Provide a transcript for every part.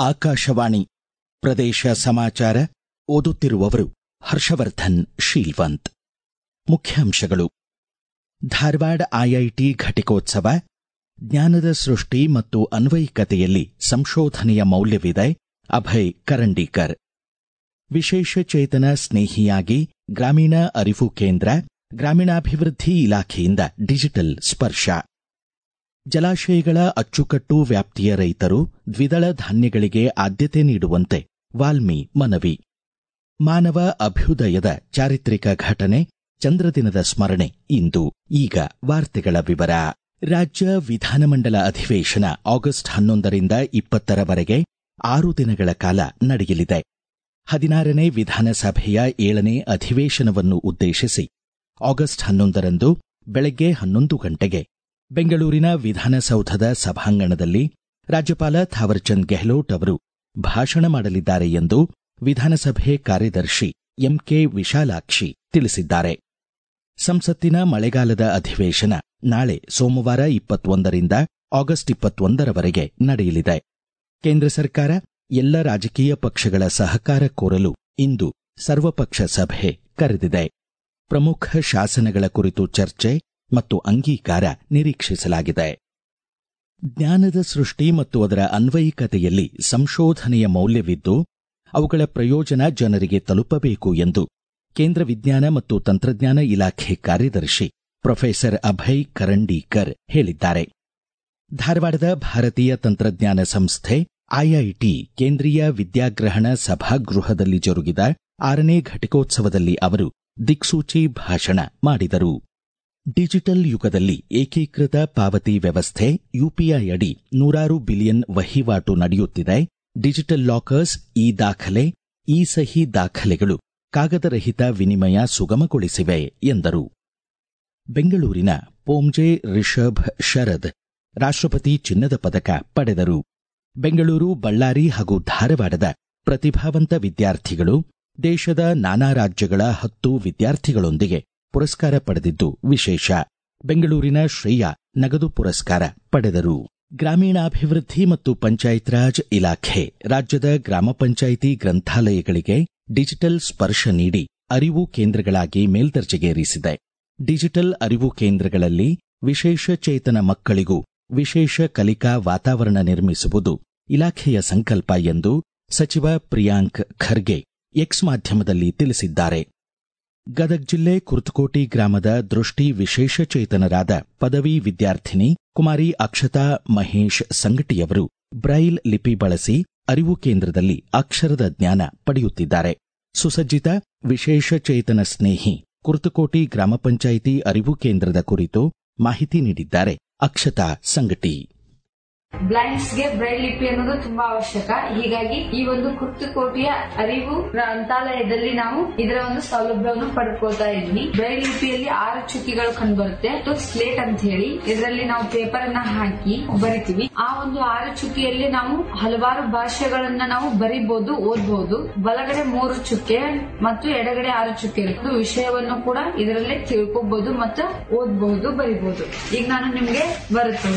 ಆಕಾಶವಾಣಿ ಪ್ರದೇಶ ಸಮಾಚಾರ ಓದುತ್ತಿರುವವರು ಹರ್ಷವರ್ಧನ್ ಶೀಲ್ವಂತ್ ಮುಖ್ಯಾಂಶಗಳು ಧಾರವಾಡ ಐಐಟಿ ಘಟಿಕೋತ್ಸವ ಜ್ಞಾನದ ಸೃಷ್ಟಿ ಮತ್ತು ಅನ್ವಯಿಕತೆಯಲ್ಲಿ ಸಂಶೋಧನೆಯ ಮೌಲ್ಯವಿದೆ ಅಭಯ್ ಕರಂಡೀಕರ್ ವಿಶೇಷ ಚೇತನ ಸ್ನೇಹಿಯಾಗಿ ಗ್ರಾಮೀಣ ಅರಿವು ಕೇಂದ್ರ ಗ್ರಾಮೀಣಾಭಿವೃದ್ಧಿ ಇಲಾಖೆಯಿಂದ ಡಿಜಿಟಲ್ ಸ್ಪರ್ಶ ಜಲಾಶಯಗಳ ಅಚ್ಚುಕಟ್ಟು ವ್ಯಾಪ್ತಿಯ ರೈತರು ದ್ವಿದಳ ಧಾನ್ಯಗಳಿಗೆ ಆದ್ಯತೆ ನೀಡುವಂತೆ ವಾಲ್ಮಿ ಮನವಿ ಮಾನವ ಅಭ್ಯುದಯದ ಚಾರಿತ್ರಿಕ ಘಟನೆ ಚಂದ್ರದಿನದ ಸ್ಮರಣೆ ಇಂದು ಈಗ ವಾರ್ತೆಗಳ ವಿವರ ರಾಜ್ಯ ವಿಧಾನಮಂಡಲ ಅಧಿವೇಶನ ಆಗಸ್ಟ್ ಹನ್ನೊಂದರಿಂದ ಇಪ್ಪತ್ತರವರೆಗೆ ಆರು ದಿನಗಳ ಕಾಲ ನಡೆಯಲಿದೆ ಹದಿನಾರನೇ ವಿಧಾನಸಭೆಯ ಏಳನೇ ಅಧಿವೇಶನವನ್ನು ಉದ್ದೇಶಿಸಿ ಆಗಸ್ಟ್ ಹನ್ನೊಂದರಂದು ಬೆಳಗ್ಗೆ ಹನ್ನೊಂದು ಗಂಟೆಗೆ ಬೆಂಗಳೂರಿನ ವಿಧಾನಸೌಧದ ಸಭಾಂಗಣದಲ್ಲಿ ರಾಜ್ಯಪಾಲ ಥಾವರ್ಚಂದ್ ಗೆಹ್ಲೋಟ್ ಅವರು ಭಾಷಣ ಮಾಡಲಿದ್ದಾರೆ ಎಂದು ವಿಧಾನಸಭೆ ಕಾರ್ಯದರ್ಶಿ ಎಂಕೆ ವಿಶಾಲಾಕ್ಷಿ ತಿಳಿಸಿದ್ದಾರೆ ಸಂಸತ್ತಿನ ಮಳೆಗಾಲದ ಅಧಿವೇಶನ ನಾಳೆ ಸೋಮವಾರ ಇಪ್ಪತ್ತೊಂದರಿಂದ ಆಗಸ್ಟ್ ಇಪ್ಪತ್ತೊಂದರವರೆಗೆ ನಡೆಯಲಿದೆ ಕೇಂದ್ರ ಸರ್ಕಾರ ಎಲ್ಲ ರಾಜಕೀಯ ಪಕ್ಷಗಳ ಸಹಕಾರ ಕೋರಲು ಇಂದು ಸರ್ವಪಕ್ಷ ಸಭೆ ಕರೆದಿದೆ ಪ್ರಮುಖ ಶಾಸನಗಳ ಕುರಿತು ಚರ್ಚೆ ಮತ್ತು ಅಂಗೀಕಾರ ನಿರೀಕ್ಷಿಸಲಾಗಿದೆ ಜ್ಞಾನದ ಸೃಷ್ಟಿ ಮತ್ತು ಅದರ ಅನ್ವಯಿಕತೆಯಲ್ಲಿ ಸಂಶೋಧನೆಯ ಮೌಲ್ಯವಿದ್ದು ಅವುಗಳ ಪ್ರಯೋಜನ ಜನರಿಗೆ ತಲುಪಬೇಕು ಎಂದು ಕೇಂದ್ರ ವಿಜ್ಞಾನ ಮತ್ತು ತಂತ್ರಜ್ಞಾನ ಇಲಾಖೆ ಕಾರ್ಯದರ್ಶಿ ಪ್ರೊಫೆಸರ್ ಅಭಯ್ ಕರಂಡೀಕರ್ ಹೇಳಿದ್ದಾರೆ ಧಾರವಾಡದ ಭಾರತೀಯ ತಂತ್ರಜ್ಞಾನ ಸಂಸ್ಥೆ ಐಐಟಿ ಕೇಂದ್ರೀಯ ವಿದ್ಯಾಗ್ರಹಣ ಸಭಾಗೃಹದಲ್ಲಿ ಜರುಗಿದ ಆರನೇ ಘಟಿಕೋತ್ಸವದಲ್ಲಿ ಅವರು ದಿಕ್ಸೂಚಿ ಭಾಷಣ ಮಾಡಿದರು ಡಿಜಿಟಲ್ ಯುಗದಲ್ಲಿ ಏಕೀಕೃತ ಪಾವತಿ ವ್ಯವಸ್ಥೆ ಯುಪಿಐ ಅಡಿ ನೂರಾರು ಬಿಲಿಯನ್ ವಹಿವಾಟು ನಡೆಯುತ್ತಿದೆ ಡಿಜಿಟಲ್ ಲಾಕರ್ಸ್ ಇ ದಾಖಲೆ ಇ ಸಹಿ ದಾಖಲೆಗಳು ಕಾಗದರಹಿತ ವಿನಿಮಯ ಸುಗಮಗೊಳಿಸಿವೆ ಎಂದರು ಬೆಂಗಳೂರಿನ ಪೋಮ್ಜೆ ರಿಷಭ್ ಶರದ್ ರಾಷ್ಟ್ರಪತಿ ಚಿನ್ನದ ಪದಕ ಪಡೆದರು ಬೆಂಗಳೂರು ಬಳ್ಳಾರಿ ಹಾಗೂ ಧಾರವಾಡದ ಪ್ರತಿಭಾವಂತ ವಿದ್ಯಾರ್ಥಿಗಳು ದೇಶದ ನಾನಾ ರಾಜ್ಯಗಳ ಹತ್ತು ವಿದ್ಯಾರ್ಥಿಗಳೊಂದಿಗೆ ಪುರಸ್ಕಾರ ಪಡೆದಿದ್ದು ವಿಶೇಷ ಬೆಂಗಳೂರಿನ ಶ್ರೇಯಾ ನಗದು ಪುರಸ್ಕಾರ ಪಡೆದರು ಗ್ರಾಮೀಣಾಭಿವೃದ್ಧಿ ಮತ್ತು ಪಂಚಾಯತ್ ರಾಜ್ ಇಲಾಖೆ ರಾಜ್ಯದ ಗ್ರಾಮ ಪಂಚಾಯಿತಿ ಗ್ರಂಥಾಲಯಗಳಿಗೆ ಡಿಜಿಟಲ್ ಸ್ಪರ್ಶ ನೀಡಿ ಅರಿವು ಕೇಂದ್ರಗಳಾಗಿ ಮೇಲ್ದರ್ಜೆಗೇರಿಸಿದೆ ಡಿಜಿಟಲ್ ಅರಿವು ಕೇಂದ್ರಗಳಲ್ಲಿ ವಿಶೇಷ ಚೇತನ ಮಕ್ಕಳಿಗೂ ವಿಶೇಷ ಕಲಿಕಾ ವಾತಾವರಣ ನಿರ್ಮಿಸುವುದು ಇಲಾಖೆಯ ಸಂಕಲ್ಪ ಎಂದು ಸಚಿವ ಪ್ರಿಯಾಂಕ್ ಖರ್ಗೆ ಎಕ್ಸ್ ಮಾಧ್ಯಮದಲ್ಲಿ ತಿಳಿಸಿದ್ದಾರೆ ಗದಗ ಜಿಲ್ಲೆ ಕುರ್ತಕೋಟಿ ಗ್ರಾಮದ ದೃಷ್ಟಿ ವಿಶೇಷಚೇತನರಾದ ಪದವಿ ವಿದ್ಯಾರ್ಥಿನಿ ಕುಮಾರಿ ಅಕ್ಷತಾ ಮಹೇಶ್ ಸಂಗಟಿಯವರು ಬ್ರೈಲ್ ಲಿಪಿ ಬಳಸಿ ಅರಿವು ಕೇಂದ್ರದಲ್ಲಿ ಅಕ್ಷರದ ಜ್ಞಾನ ಪಡೆಯುತ್ತಿದ್ದಾರೆ ಸುಸಜ್ಜಿತ ವಿಶೇಷಚೇತನ ಸ್ನೇಹಿ ಕುರ್ತಕೋಟಿ ಗ್ರಾಮ ಪಂಚಾಯಿತಿ ಅರಿವು ಕೇಂದ್ರದ ಕುರಿತು ಮಾಹಿತಿ ನೀಡಿದ್ದಾರೆ ಅಕ್ಷತಾ ಸಂಗಟಿ ಬ್ಲೈಂಡ್ಸ್ಗೆ ಬ್ರೈಲ್ ಲಿಪಿ ಅನ್ನೋದು ತುಂಬಾ ಅವಶ್ಯಕ ಹೀಗಾಗಿ ಈ ಒಂದು ಕುರ್ತುಕೋಟಿಯ ಅರಿವು ಗ್ರಂಥಾಲಯದಲ್ಲಿ ನಾವು ಇದರ ಒಂದು ಸೌಲಭ್ಯವನ್ನು ಪಡ್ಕೊಳ್ತಾ ಇದ್ವಿ ಬ್ರೈಲ್ ಲಿಪಿಯಲ್ಲಿ ಆರು ಚುಕ್ಕಿಗಳು ಕಂಡುಬರುತ್ತೆ ಮತ್ತು ಸ್ಲೇಟ್ ಅಂತ ಹೇಳಿ ಇದರಲ್ಲಿ ನಾವು ಪೇಪರ್ ಅನ್ನ ಹಾಕಿ ಬರಿತೀವಿ ಆ ಒಂದು ಆರು ಚುಕ್ಕಿಯಲ್ಲಿ ನಾವು ಹಲವಾರು ಭಾಷೆಗಳನ್ನ ನಾವು ಬರಿಬಹುದು ಓದಬಹುದು ಬಲಗಡೆ ಮೂರು ಚುಕ್ಕೆ ಮತ್ತು ಎಡಗಡೆ ಆರು ಚುಕ್ಕೆ ಇರುತ್ತೆ ವಿಷಯವನ್ನು ಕೂಡ ಇದರಲ್ಲೇ ತಿಳ್ಕೊಬಹುದು ಮತ್ತು ಓದಬಹುದು ಬರಿಬಹುದು ಈಗ ನಾನು ನಿಮ್ಗೆ ಬರುತ್ತೆ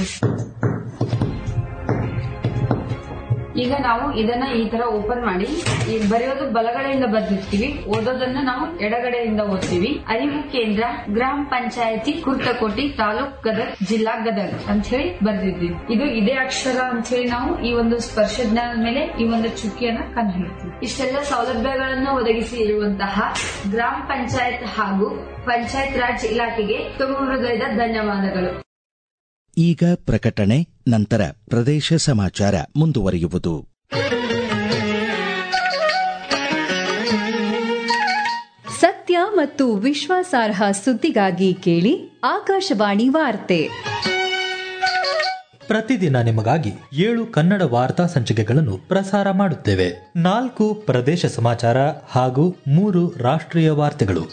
ಈಗ ನಾವು ಇದನ್ನ ಈ ತರ ಓಪನ್ ಮಾಡಿ ಈಗ ಬರೆಯೋದು ಬಲಗಡೆಯಿಂದ ಬರ್ದಿರ್ತೀವಿ ಓದೋದನ್ನ ನಾವು ಎಡಗಡೆಯಿಂದ ಓದ್ತೀವಿ ಅರಿವು ಕೇಂದ್ರ ಗ್ರಾಮ ಪಂಚಾಯತಿ ಕುರ್ತಕೋಟಿ ತಾಲೂಕ್ ಗದಗ್ ಜಿಲ್ಲಾ ಗದಗ್ ಅಂತ ಹೇಳಿ ಬರ್ದಿದ್ದೀವಿ ಇದು ಇದೇ ಅಕ್ಷರ ಅಂತ ಹೇಳಿ ನಾವು ಈ ಒಂದು ಸ್ಪರ್ಶ ಜ್ಞಾನದ ಮೇಲೆ ಈ ಒಂದು ಚುಕ್ಕಿಯನ್ನ ಕಂಡುಹಿಡ್ತೀವಿ ಇಷ್ಟೆಲ್ಲ ಸೌಲಭ್ಯಗಳನ್ನು ಒದಗಿಸಿ ಇರುವಂತಹ ಗ್ರಾಮ ಪಂಚಾಯತ್ ಹಾಗೂ ಪಂಚಾಯತ್ ರಾಜ್ ಇಲಾಖೆಗೆ ತುಂಬ ಹೃದಯದ ಧನ್ಯವಾದಗಳು ಈಗ ಪ್ರಕಟಣೆ ನಂತರ ಪ್ರದೇಶ ಸಮಾಚಾರ ಮುಂದುವರಿಯುವುದು ಸತ್ಯ ಮತ್ತು ವಿಶ್ವಾಸಾರ್ಹ ಸುದ್ದಿಗಾಗಿ ಕೇಳಿ ಆಕಾಶವಾಣಿ ವಾರ್ತೆ ಪ್ರತಿದಿನ ನಿಮಗಾಗಿ ಏಳು ಕನ್ನಡ ವಾರ್ತಾ ಸಂಚಿಕೆಗಳನ್ನು ಪ್ರಸಾರ ಮಾಡುತ್ತೇವೆ ನಾಲ್ಕು ಪ್ರದೇಶ ಸಮಾಚಾರ ಹಾಗೂ ಮೂರು ರಾಷ್ಟ್ರೀಯ ವಾರ್ತೆಗಳು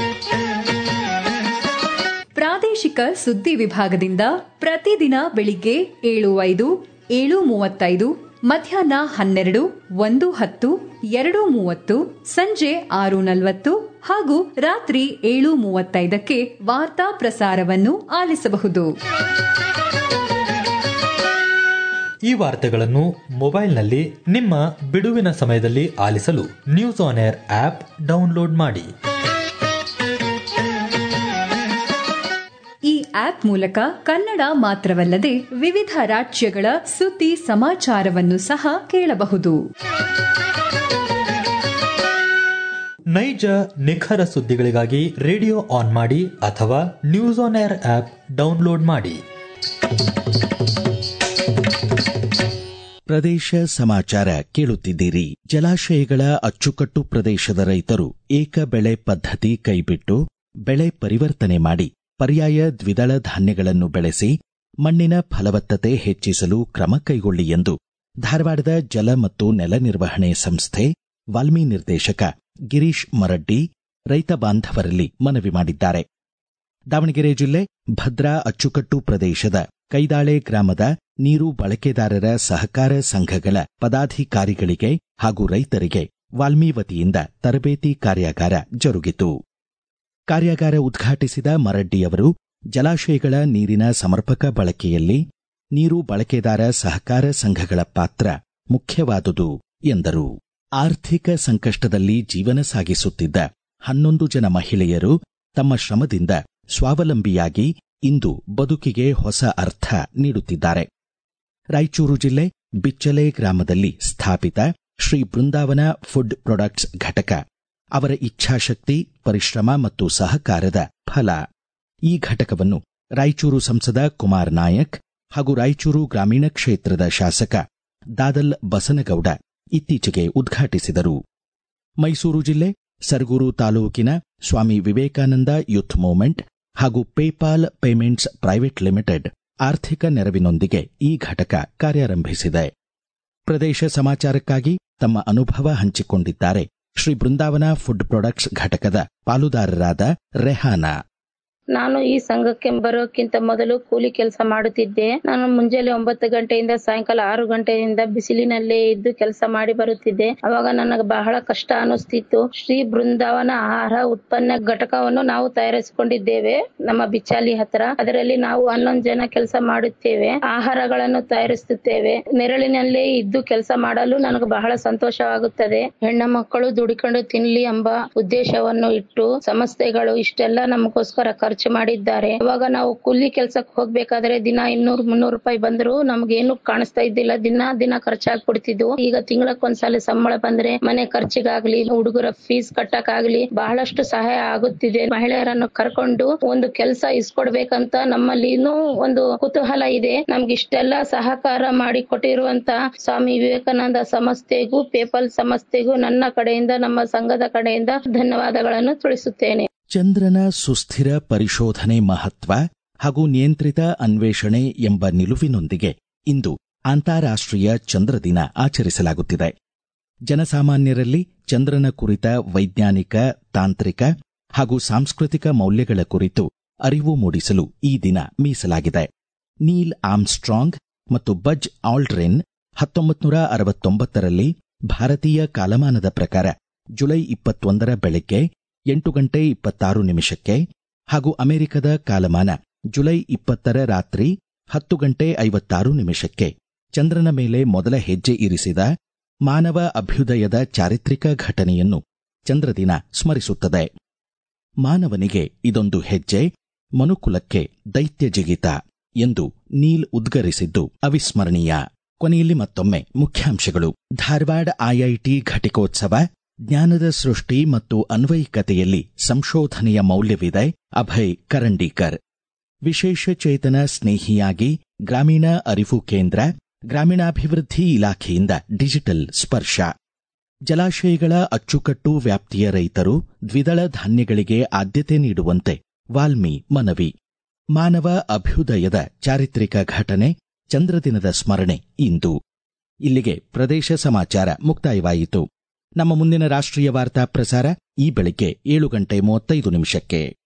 ಪ್ರಾದೇಶಿಕ ಸುದ್ದಿ ವಿಭಾಗದಿಂದ ಪ್ರತಿದಿನ ಬೆಳಿಗ್ಗೆ ಏಳು ಐದು ಏಳು ಮೂವತ್ತೈದು ಮಧ್ಯಾಹ್ನ ಹನ್ನೆರಡು ಒಂದು ಹತ್ತು ಎರಡು ಮೂವತ್ತು ಸಂಜೆ ಆರು ನಲವತ್ತು ಹಾಗೂ ರಾತ್ರಿ ಏಳು ಮೂವತ್ತೈದಕ್ಕೆ ವಾರ್ತಾ ಪ್ರಸಾರವನ್ನು ಆಲಿಸಬಹುದು ಈ ವಾರ್ತೆಗಳನ್ನು ಮೊಬೈಲ್ನಲ್ಲಿ ನಿಮ್ಮ ಬಿಡುವಿನ ಸಮಯದಲ್ಲಿ ಆಲಿಸಲು news on air app download ಮಾಡಿ ಈ ಆಪ್ ಮೂಲಕ ಕನ್ನಡ ಮಾತ್ರವಲ್ಲದೆ ವಿವಿಧ ರಾಜ್ಯಗಳ ಸುದ್ದಿ ಸಮಾಚಾರವನ್ನು ಸಹ ಕೇಳಬಹುದು ನೈಜ ನಿಖರ ಸುದ್ದಿಗಳಿಗಾಗಿ ರೇಡಿಯೋ ಆನ್ ಮಾಡಿ ಅಥವಾ news on air app download ಮಾಡಿ ಪ್ರದೇಶ ಸಮಾಚಾರ ಕೇಳುತ್ತಿದ್ದೀರಿ ಜಲಾಶಯಗಳ ಅಚ್ಚುಕಟ್ಟು ಪ್ರದೇಶದ ರೈತರು ಏಕ ಬೆಳೆ ಪದ್ಧತಿ ಕೈಬಿಟ್ಟು ಬೆಳೆ ಪರಿವರ್ತನೆ ಮಾಡಿ ಪರ್ಯಾಯ ದ್ವಿದಳ ಧಾನ್ಯಗಳನ್ನು ಬೆಳೆಸಿ ಮಣ್ಣಿನ ಫಲವತ್ತತೆ ಹೆಚ್ಚಿಸಲು ಕ್ರಮ ಕೈಗೊಳ್ಳಿ ಎಂದು ಧಾರವಾಡದ ಜಲ ಮತ್ತು ನೆಲ ನಿರ್ವಹಣೆ ಸಂಸ್ಥೆ ವಾಲ್ಮಿ ನಿರ್ದೇಶಕ ಗಿರೀಶ್ ಮರಡ್ಡಿ ರೈತ ಬಾಂಧವರಲ್ಲಿ ಮನವಿ ಮಾಡಿದ್ದಾರೆ ದಾವಣಗೆರೆ ಜಿಲ್ಲೆ ಭದ್ರಾ ಅಚ್ಚುಕಟ್ಟು ಪ್ರದೇಶದ ಕೈದಾಳೆ ಗ್ರಾಮದ ನೀರು ಬಳಕೆದಾರರ ಸಹಕಾರ ಸಂಘಗಳ ಪದಾಧಿಕಾರಿಗಳಿಗೆ ಹಾಗೂ ರೈತರಿಗೆ ವಾಲ್ಮಿ ವತಿಯಿಂದ ತರಬೇತಿ ಕಾರ್ಯಾಗಾರ ಜರುಗಿತು ಕಾರ್ಯಾಗಾರ ಉದ್ಘಾಟಿಸಿದ ಮರಡ್ಡಿಯವರು ಜಲಾಶಯಗಳ ನೀರಿನ ಸಮರ್ಪಕ ಬಳಕೆಯಲ್ಲಿ ನೀರು ಬಳಕೆದಾರ ಸಹಕಾರ ಸಂಘಗಳ ಪಾತ್ರ ಮುಖ್ಯವಾದುದು ಎಂದರು ಆರ್ಥಿಕ ಸಂಕಷ್ಟದಲ್ಲಿ ಜೀವನ ಸಾಗಿಸುತ್ತಿದ್ದ ಹನ್ನೊಂದು ಜನ ಮಹಿಳೆಯರು ತಮ್ಮ ಶ್ರಮದಿಂದ ಸ್ವಾವಲಂಬಿಯಾಗಿ ಇಂದು ಬದುಕಿಗೆ ಹೊಸ ಅರ್ಥ ನೀಡುತ್ತಿದ್ದಾರೆ ರಾಯಚೂರು ಜಿಲ್ಲೆ ಬಿಚ್ಚಲೆ ಗ್ರಾಮದಲ್ಲಿ ಸ್ಥಾಪಿತ ಶ್ರೀ ಬೃಂದಾವನ ಫುಡ್ ಪ್ರಾಡಕ್ಟ್ಸ್ ಘಟಕ ಅವರ ಇಚ್ಛಾಶಕ್ತಿ ಪರಿಶ್ರಮ ಮತ್ತು ಸಹಕಾರದ ಫಲ ಈ ಘಟಕವನ್ನು ರಾಯಚೂರು ಸಂಸದ ಕುಮಾರ್ ನಾಯಕ್ ಹಾಗೂ ರಾಯಚೂರು ಗ್ರಾಮೀಣ ಕ್ಷೇತ್ರದ ಶಾಸಕ ದಾದಲ್ ಬಸನಗೌಡ ಇತ್ತೀಚೆಗೆ ಉದ್ಘಾಟಿಸಿದರು ಮೈಸೂರು ಜಿಲ್ಲೆ ಸರಗೂರು ತಾಲೂಕಿನ ಸ್ವಾಮಿ ವಿವೇಕಾನಂದ ಯೂತ್ ಮೂವ್ಮೆಂಟ್ ಹಾಗೂ ಪೇಪಾಲ್ ಪೇಮೆಂಟ್ಸ್ ಪ್ರೈವೇಟ್ ಲಿಮಿಟೆಡ್ ಆರ್ಥಿಕ ನೆರವಿನೊಂದಿಗೆ ಈ ಘಟಕ ಕಾರ್ಯಾರಂಭಿಸಿದೆ ಪ್ರದೇಶ ಸಮಾಚಾರಕ್ಕಾಗಿ ತಮ್ಮ ಅನುಭವ ಹಂಚಿಕೊಂಡಿದ್ದಾರೆ ಶ್ರೀ ಬೃಂದಾವನ ಫುಡ್ ಪ್ರಾಡಕ್ಟ್ಸ್ ಘಟಕದ ಪಾಲುದಾರರಾದ ರೆಹಾನಾ ನಾನು ಈ ಸಂಘಕ್ಕೆ ಬರೋಕ್ಕಿಂತ ಮೊದಲು ಕೂಲಿ ಕೆಲಸ ಮಾಡುತ್ತಿದ್ದೆ ನಾನು ಮುಂಜಾನೆ ಒಂಬತ್ತು ಗಂಟೆಯಿಂದ ಸಾಯಂಕಾಲ ಆರು ಗಂಟೆಯಿಂದ ಬಿಸಿಲಿನಲ್ಲೇ ಇದ್ದು ಕೆಲಸ ಮಾಡಿ ಬರುತ್ತಿದ್ದೆ ಅವಾಗ ನನಗೆ ಬಹಳ ಕಷ್ಟ ಅನಿಸ್ತಿತ್ತು ಶ್ರೀ ಬೃಂದಾವನ ಆಹಾರ ಉತ್ಪನ್ನ ಘಟಕವನ್ನು ನಾವು ತಯಾರಿಸಿಕೊಂಡಿದ್ದೇವೆ ನಮ್ಮ ಬಿಚಾಲಿ ಹತ್ರ ಅದರಲ್ಲಿ ನಾವು ಹನ್ನೊಂದು ಜನ ಕೆಲಸ ಮಾಡುತ್ತೇವೆ ಆಹಾರಗಳನ್ನು ತಯಾರಿಸುತ್ತೇವೆ ನೆರಳಿನಲ್ಲೇ ಇದ್ದು ಕೆಲಸ ಮಾಡಲು ನನಗೆ ಬಹಳ ಸಂತೋಷವಾಗುತ್ತದೆ ಹೆಣ್ಣ ಮಕ್ಕಳು ದುಡಿಕೊಂಡು ತಿನ್ಲಿ ಎಂಬ ಉದ್ದೇಶವನ್ನು ಇಟ್ಟು ಸಂಸ್ಥೆಗಳು ಇಷ್ಟೆಲ್ಲ ನಮಗೋಸ್ಕರ ಖರ್ಚು ಮಾಡಿದ್ದಾರೆ ಇವಾಗ ನಾವು ಕೂಲಿ ಕೆಲ್ಸಕ್ಕೆ ಹೋಗ್ಬೇಕಾದ್ರೆ ದಿನ ಇನ್ನೂರ್ ಮುನ್ನೂರು ರೂಪಾಯಿ ಬಂದ್ರು ನಮ್ಗೇನು ಕಾಣಿಸ್ತಾ ಇದ್ದಿಲ್ಲ ದಿನ ದಿನ ಖರ್ಚಾಗ್ಬಿಡ್ತಿದ್ವು ಈಗ ತಿಂಗಳಕ್ಕೊಂದ್ಸಲ ಸಂಬಳ ಬಂದ್ರೆ ಮನೆ ಖರ್ಚಿಗಾಗ್ಲಿ ಹುಡುಗರ ಫೀಸ್ ಕಟ್ಟಕ್ಕಾಗ್ಲಿ ಬಹಳಷ್ಟು ಸಹಾಯ ಆಗುತ್ತಿದೆ ಮಹಿಳೆಯರನ್ನು ಕರ್ಕೊಂಡು ಒಂದು ಕೆಲಸ ಇಸ್ಕೊಡ್ಬೇಕಂತ ನಮ್ಮಲ್ಲಿನೂ ಒಂದು ಕುತೂಹಲ ಇದೆ ನಮ್ಗೆ ಇಷ್ಟೆಲ್ಲ ಸಹಕಾರ ಮಾಡಿ ಕೊಟ್ಟಿರುವಂತ ಸ್ವಾಮಿ ವಿವೇಕಾನಂದ ಸಂಸ್ಥೆಗೂ ಪೇಪಲ್ ಸಂಸ್ಥೆಗೂ ನನ್ನ ಕಡೆಯಿಂದ ನಮ್ಮ ಸಂಘದ ಕಡೆಯಿಂದ ಧನ್ಯವಾದಗಳನ್ನು ತಿಳಿಸುತ್ತೇನೆ ಚಂದ್ರನ ಸುಸ್ಥಿರ ಪರಿಶೋಧನೆ ಮಹತ್ವ ಹಾಗೂ ನಿಯಂತ್ರಿತ ಅನ್ವೇಷಣೆ ಎಂಬ ನಿಲುವಿನೊಂದಿಗೆ ಇಂದು ಅಂತಾರಾಷ್ಟ್ರೀಯ ಚಂದ್ರ ದಿನ ಆಚರಿಸಲಾಗುತ್ತಿದೆ ಜನಸಾಮಾನ್ಯರಲ್ಲಿ ಚಂದ್ರನ ಕುರಿತ ವೈಜ್ಞಾನಿಕ ತಾಂತ್ರಿಕ ಹಾಗೂ ಸಾಂಸ್ಕೃತಿಕ ಮೌಲ್ಯಗಳ ಕುರಿತು ಅರಿವು ಮೂಡಿಸಲು ಈ ದಿನ ಮೀಸಲಾಗಿದೆ ನೀಲ್ ಆಮ್ಸ್ಟ್ರಾಂಗ್ ಮತ್ತು ಬಜ್ ಆಲ್ಡ್ರಿನ್ ಹತ್ತೊಂಬತ್ತು ನೂರ ಅರವತ್ತೊಂಬತ್ತರಲ್ಲಿ ಭಾರತೀಯ ಕಾಲಮಾನದ ಪ್ರಕಾರ ಜುಲೈ ಇಪ್ಪತ್ತೊಂದರ ಬೆಳಗ್ಗೆ ಎಂಟು ಗಂಟೆ ಇಪ್ಪತ್ತಾರು ನಿಮಿಷಕ್ಕೆ ಹಾಗೂ ಅಮೆರಿಕದ ಕಾಲಮಾನ ಜುಲೈ ಇಪ್ಪತ್ತರ ರಾತ್ರಿ ಹತ್ತು ಗಂಟೆ ಐವತ್ತಾರು ನಿಮಿಷಕ್ಕೆ ಚಂದ್ರನ ಮೇಲೆ ಮೊದಲ ಹೆಜ್ಜೆ ಇರಿಸಿದ ಮಾನವ ಅಭ್ಯುದಯದ ಚಾರಿತ್ರಿಕ ಘಟನೆಯನ್ನು ಚಂದ್ರದಿನ ಸ್ಮರಿಸುತ್ತದೆ ಮಾನವನಿಗೆ ಇದೊಂದು ಹೆಜ್ಜೆ ಮನುಕುಲಕ್ಕೆ ದೈತ್ಯ ಜಿಗಿತ ಎಂದು ನೀಲ್ ಉದ್ಗರಿಸಿದ್ದು ಅವಿಸ್ಮರಣೀಯ ಕೊನೆಯಲ್ಲಿ ಮತ್ತೊಮ್ಮೆ ಮುಖ್ಯಾಂಶಗಳು ಧಾರವಾಡ ಐಐಟಿ ಘಟಿಕೋತ್ಸವ ಜ್ಞಾನದ ಸೃಷ್ಟಿ ಮತ್ತು ಅನ್ವಯಿಕತೆಯಲ್ಲಿ ಸಂಶೋಧನೆಯ ಮೌಲ್ಯವಿದೆ ಅಭಯ್ ಕರಂಡೀಕರ್ ವಿಶೇಷ ಚೇತನ ಸ್ನೇಹಿಯಾಗಿ ಗ್ರಾಮೀಣ ಅರಿವು ಕೇಂದ್ರ ಗ್ರಾಮೀಣಾಭಿವೃದ್ಧಿ ಇಲಾಖೆಯಿಂದ ಡಿಜಿಟಲ್ ಸ್ಪರ್ಶ ಜಲಾಶಯಗಳ ಅಚ್ಚುಕಟ್ಟು ವ್ಯಾಪ್ತಿಯ ರೈತರು ದ್ವಿದಳ ಧಾನ್ಯಗಳಿಗೆ ಆದ್ಯತೆ ನೀಡುವಂತೆ ವಾಲ್ಮಿ ಮನವಿ ಮಾನವ ಅಭ್ಯುದಯದ ಚಾರಿತ್ರಿಕ ಘಟನೆ ಚಂದ್ರದಿನದ ಸ್ಮರಣೆ ಇಂದು ಇಲ್ಲಿಗೆ ಪ್ರದೇಶ ಸಮಾಚಾರ ಮುಕ್ತಾಯವಾಯಿತು ನಮ್ಮ ಮುಂದಿನ ರಾಷ್ಟ್ರೀಯ ವಾರ್ತಾ ಪ್ರಸಾರ ಈ ಬೆಳಿಗ್ಗೆ ಏಳು ಗಂಟೆ ಮೂವತ್ತೈದು ನಿಮಿಷಕ್ಕೆ